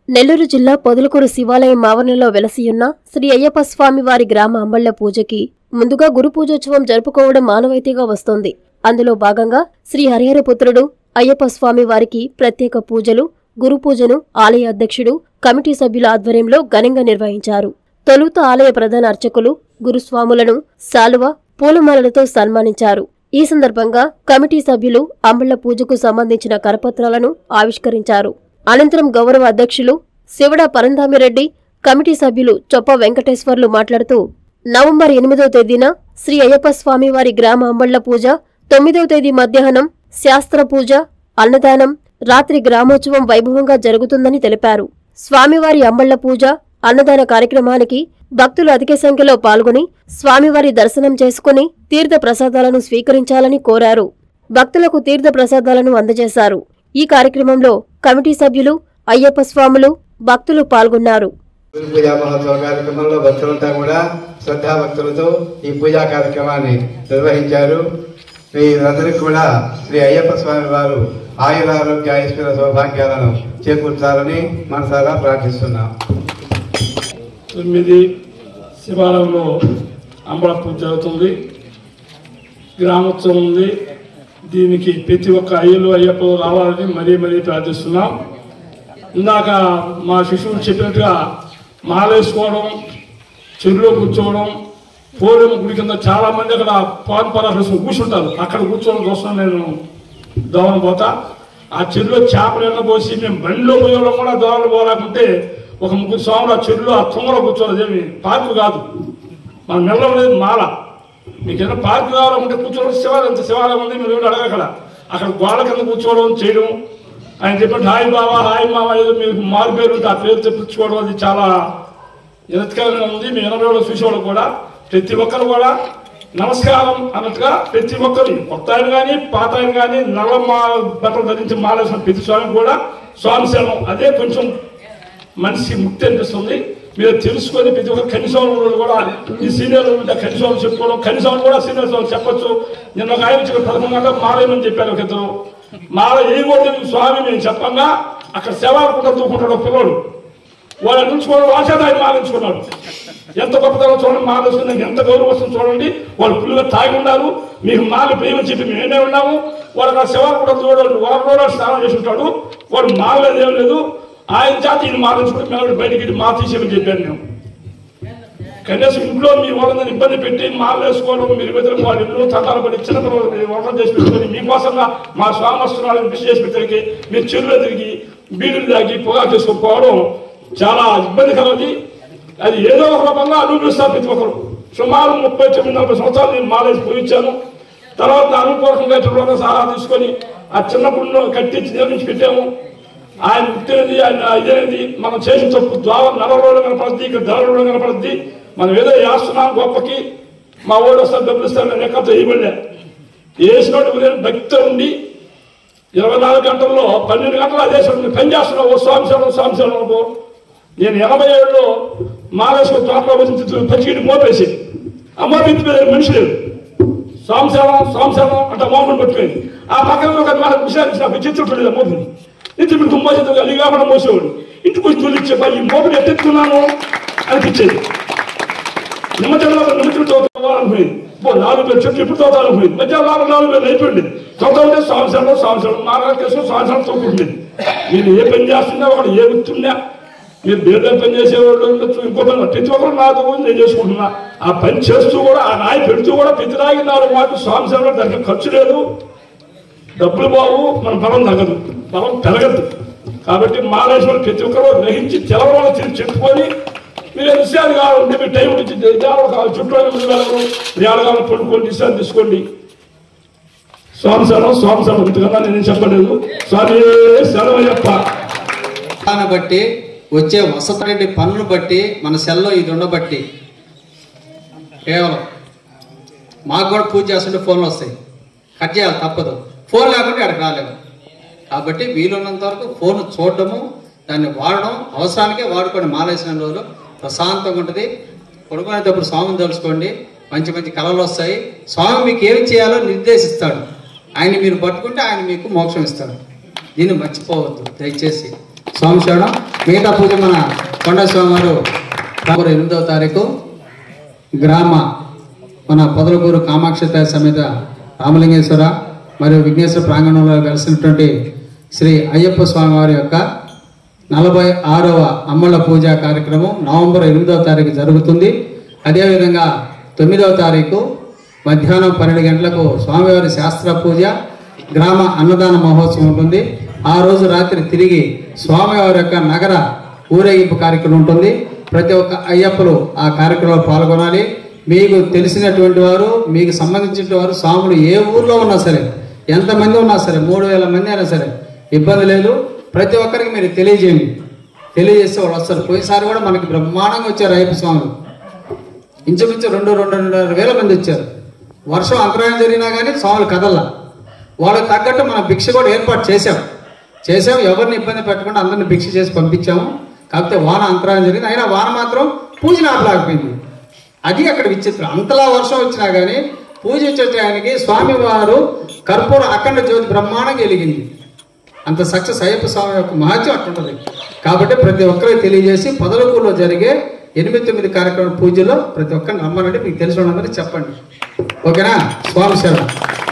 నెల్లూరు జిల్లా పొదలకూరు శివాలయం ఆవరణలో వెలసియున్న శ్రీ అయ్యప్ప స్వామి వారి గ్రామ అంబళ్ల పూజకి ముందుగా గురు పూజోత్సవం జరుపుకోవడం మానవాయితీగా వస్తోంది అందులో భాగంగా శ్రీ హరిహరపుత్రుడు అయ్యప్ప స్వామి వారికి ప్రత్యేక పూజలు గురు పూజను ఆలయ అధ్యక్షుడు కమిటీ సభ్యుల ఆధ్వర్యంలో ఘనంగా నిర్వహించారు తొలుత ఆలయ ప్రధాన అర్చకులు గురుస్వాములను శాలువ పూలమాలలతో సన్మానించారు ఈ సందర్భంగా కమిటీ సభ్యులు అంబళ్ల పూజకు సంబంధించిన కరపత్రాలను ఆవిష్కరించారు అనంతరం గౌరవ అధ్యక్షులు శివడ పరంధామిరెడ్డి కమిటీ సభ్యులు చొప్ప వెంకటేశ్వర్లు మాట్లాడుతూ నవంబర్ ఎనిమిదవ తేదీన శ్రీ అయ్యప్ప స్వామి వారి గ్రామ అంబళ్ల పూజ తొమ్మిదవ తేదీ మధ్యాహ్నం శాస్త్ర పూజ అన్నదానం రాత్రి గ్రామోత్సవం వైభవంగా జరుగుతుందని తెలిపారు స్వామివారి అంబళ్ల పూజ అన్నదాన కార్యక్రమానికి భక్తులు అధిక సంఖ్యలో పాల్గొని స్వామివారి దర్శనం చేసుకుని తీర్థ ప్రసాదాలను స్వీకరించాలని కోరారు భక్తులకు తీర్థ ప్రసాదాలను అందజేశారు ఈ కార్యక్రమంలో కమిటీ సభ్యులు అయ్యప్ప స్వాములు భక్తులు పాల్గొన్నారు గురు పూజా మహోత్సవ కార్యక్రమంలో భక్తులంతా కూడా శ్రద్ధా భక్తులతో ఈ పూజా కార్యక్రమాన్ని నిర్వహించారు వీరందరికీ కూడా శ్రీ అయ్యప్ప స్వామి వారు ఆయురారోగ్య ఐశ్వర్య సౌభాగ్యాలను చేకూర్చాలని మనసారా ప్రార్థిస్తున్నాం తొమ్మిది శివాలయంలో అంబళ పూజ జరుగుతుంది గ్రామోత్సవం ఉంది దీనికి ప్రతి ఒక్క అయ్యలు అయ్యప్పలు రావాలని మరీ మరీ ప్రార్థిస్తున్నాం ఇందాక మా శిశువులు చెప్పినట్టుగా మాలేసుకోవడం చెరువులో కూర్చోవడం పూర్వం గుడి కింద చాలా మంది అక్కడ పాన్ పరాసం కూర్చుంటారు అక్కడ కూర్చోవడం కోసం నేను దోవన పోతా ఆ చెరువులో చేపలు ఎండ పోసి మేము బండిలో పోయడం కూడా దోవన పోరాకుంటే ఒక ముగ్గురు స్వాములు ఆ చెరువులో ఆ తుంగలో కూర్చోవాలి అదేమి పార్కు కాదు మన మెల్లం లేదు మాల మీకు ఏదైనా పార్కు కావాలనుకుంటే కూర్చోవడం శివాలయం ఎంత శివాలయం ఉంది మీరు ఏమిటి అడగక్కడ అక్కడ గోడ కింద కూర్చోవడం చేయడం ఆయన చెప్పినట్టు హాయ్ బావా హాయ్ మావా ఏదో మీకు మారు పేరు ఉంటే ఆ పేరు తెప్పించుకోవడం అది చాలా ఎనత్కరంగా ఉంది మీ ఎనభై వాళ్ళు చూసేవాళ్ళు కూడా ప్రతి ఒక్కరు కూడా నమస్కారం అన్నట్టుగా ప్రతి ఒక్కరు కొత్త ఆయన కానీ పాత ఆయన కానీ నల్ల మా బట్టలు ధరించి మాలేసిన ప్రతి స్వామి కూడా స్వామి శరణం అదే కొంచెం మనిషి ముక్తి అనిపిస్తుంది మీరు తెలుసుకొని ప్రతి ఒక్క కనీసం వాళ్ళు కూడా ఈ సీనియర్ కనీసం చెప్పుకోవడం కనీసం కూడా సీనియర్ వాళ్ళు చెప్పొచ్చు నిన్న ఒక ఆయన వచ్చి పదకొండు గంటలకు మాలేమని చెప్పారు ఒక ఇద్దరు మాల వేయకూడదు స్వామి మేము చెప్పంగా అక్కడ శవాలకుండా తూకుంటాడు ఒక పిల్లడు వాళ్ళు అందించుకోవడం రాసేది ఆయన మాలించుకున్నాడు ఎంత గొప్పతనం చూడండి మాలేస్తుంది ఎంత గౌరవం వస్తుంది చూడండి వాళ్ళు పుల్లుగా తాగి ఉన్నారు మీకు మాల ప్రేమ చెప్పి మేమే ఉన్నాము వాళ్ళు అక్కడ శవాలు కూడా చూడండి వారు కూడా స్నానం చేసి ఉంటాడు వాడు మాలేదు ఏం లేదు ఆయన జాతి ఈయన మాలించుకుంటే మేము బయటికి వెళ్ళి మా తీసేమని చెప్పాను నేను కనీసం ఇంట్లో మీ వాళ్ళని ఇబ్బంది పెట్టి మాలు వేసుకోవడం మీరు ఇద్దరు వాళ్ళ ఇల్లు చట్టాలు పడి చిన్న పిల్లలు వంట చేసి పెట్టుకొని మీకోసంగా మా స్వామి వస్తున్నారని కృషి చేసి పెట్టడానికి మీరు చెరువులో తిరిగి బీడులు తాగి పొగా చేసుకోకపోవడం చాలా ఇబ్బందికరది అది ఏదో ఒక రూపంగా అనుభవిస్తారు ప్రతి ఒక్కరు సుమారు ముప్పై తొమ్మిది నలభై సంవత్సరాలు నేను మాలేసి పోయించాను తర్వాత నా అనుపూర్వకంగా ఇతరులను సలహా తీసుకొని ఆ చిన్నప్పుడు కట్టించి నిర్మించి పెట్టాము ఆయన ముక్తినది ఆయన ఇదేది మనం చేసిన తప్పు ద్వార నలభై కనపడుద్ది ఇక్కడ ధరలో కనపడుద్ది మనం ఏదో చేస్తున్నాం గొప్పకి మా ఊళ్ళో వస్తారు డబ్బులు ఇస్తారు నేను ఎక్కడ చేయబడలే వేసినోడు ఉదయం భక్తి ఉండి ఇరవై నాలుగు గంటల్లో పన్నెండు గంటలు అదే సమయం పని చేస్తున్నావు ఓ స్వామి శరణం స్వామి శరణం అనుకో నేను ఎనభై ఏడులో మాలేశ్వర తోటలో వచ్చి పచ్చిగిడి మోపేసి ఆ మోపించి మీద మనిషి లేదు సంవత్సరం సంవత్సరం అంటే మోపని పట్టుకుంది ఆ పక్కన ఒక మన విషయాన్ని నాకు చిత్రుడు మోపిని ఇంటి మీకు మోసేది అది కాకుండా మోసేవాడు ఇంటికి వచ్చి తొలిచ్చే ఈ మోపిని ఎత్తెత్తున్నాను అనిపించేది నిమ్మజంలో నిమ్మచుడు తోతాలనుకునేది పో నాలుగు వేలు చెట్లు ఎప్పుడు తోతాలనుకునేది మధ్య నాలుగు నాలుగు వేలు అయిపోయింది తోత ఉంటే సంవత్సరంలో సంవత్సరం మారేసు సంవత్సరం తోకుంటుంది మీరు ఏ పని చేస్తున్నా ఒకటి ఏ వృత్తున్నా మీరు ಬೇರೆ పని చేసేవాళ్ళు ఉండొచ్చు ఇంకో పని ప్రతి ఒక్కరు నాతో కూడా నేను చేసుకుంటున్నా ఆ పని చేస్తూ కూడా ఆ నాయ పెడుతూ కూడా ప్రతి నాయకి నాలుగు మాటలు సంవత్సరంలో దానికి ఖర్చు లేదు డబ్బులు బావు మన బలం తగ్గదు బలం పెరగదు కాబట్టి మాలేశ్వరం ప్రతి ఒక్కరు గ్రహించి తెలవడం తిరిగి చెప్పుకొని మీరు విషయాలు కావాలంటే మీరు టైం ఇచ్చి దేవాలు కావాలి చుట్టూ ముందు వెళ్ళరు దేవాలు కావాలి పడుకోండి విషయాలు తీసుకోండి స్వామి శరణం స్వామి శరణం ఇంతకన్నా నేను చెప్పలేదు స్వామి శరణయ్యప్ప దాన్ని బట్టి వచ్చే వసతి పనులు బట్టి మన సెల్లో ఇది ఉండబట్టి కేవలం మాకు కూడా పూజ చేస్తుంటే ఫోన్లు వస్తాయి కట్ చేయాలి తప్పదు ఫోన్ లేకుండా అక్కడికి రాలేము కాబట్టి వీలున్నంత వరకు ఫోన్ చూడడము దాన్ని వాడడం అవసరానికే వాడుకోండి మాలేసిన రోజులు ప్రశాంతంగా ఉంటుంది పడుకునేటప్పుడు స్వామిని తెలుసుకోండి మంచి మంచి కళలు వస్తాయి స్వామి మీకు ఏమి చేయాలో నిర్దేశిస్తాడు ఆయన మీరు పట్టుకుంటే ఆయన మీకు మోక్షం ఇస్తాడు దీన్ని మర్చిపోవద్దు దయచేసి స్వామి శరణం మిగతా పూజ మన కొండ స్వామి వారు నవంబర్ ఎనిమిదవ తారీఖు గ్రామ మన పొదలకూరు కామాక్షి తల్లి సమేత రామలింగేశ్వర మరియు విఘ్నేశ్వర ప్రాంగణంలో వెలిసినటువంటి శ్రీ అయ్యప్ప స్వామి వారి యొక్క నలభై ఆరవ అమ్మల పూజ కార్యక్రమం నవంబర్ ఎనిమిదవ తారీఖు జరుగుతుంది అదేవిధంగా తొమ్మిదవ తారీఖు మధ్యాహ్నం పన్నెండు గంటలకు స్వామివారి శాస్త్ర పూజ గ్రామ అన్నదాన మహోత్సవం ఉంటుంది ఆ రోజు రాత్రి తిరిగి స్వామివారి యొక్క నగర ఊరేగింపు కార్యక్రమం ఉంటుంది ప్రతి ఒక్క అయ్యప్పలు ఆ కార్యక్రమంలో పాల్గొనాలి మీకు తెలిసినటువంటి వారు మీకు సంబంధించిన వారు స్వాములు ఏ ఊర్లో ఉన్నా సరే ఎంతమంది ఉన్నా సరే మూడు వేల మంది అయినా సరే ఇబ్బంది లేదు ప్రతి ఒక్కరికి మీరు తెలియజేయండి తెలియజేస్తే వాళ్ళు వస్తారు పోయినసారి కూడా మనకి బ్రహ్మాండంగా వచ్చారు అయ్యప్ప స్వాములు ఇంచుమించు రెండు రెండు రెండున్నర వేల మంది వచ్చారు వర్షం అంతరాయం జరిగినా కానీ స్వాములు కదల్లా వాళ్ళకి తగ్గట్టు మనం భిక్ష కూడా ఏర్పాటు చేశాం చేసాం ఎవరిని ఇబ్బంది పెట్టకుండా అందరిని భిక్ష చేసి పంపించాము కాకపోతే వాన అంతరాయం జరిగింది అయినా వాన మాత్రం పూజ ఆపలేకపోయింది అది అక్కడ విచిత్రం అంతలా వర్షం వచ్చినా కానీ పూజ వచ్చే టయానికి స్వామివారు కర్పూర అఖండ జ్యోతి బ్రహ్మాండంగా వెలిగింది అంత సక్సెస్ అయ్యప్ప స్వామి యొక్క మహత్యం అట్లుంటది కాబట్టి ప్రతి ఒక్కరికి తెలియజేసి పొదలకూరులో జరిగే ఎనిమిది తొమ్మిది కార్యక్రమం పూజలో ప్రతి ఒక్కరిని రమ్మనండి మీకు తెలిసిన వాళ్ళందరికీ చెప్పండి ఓకేనా స్వామి శరణం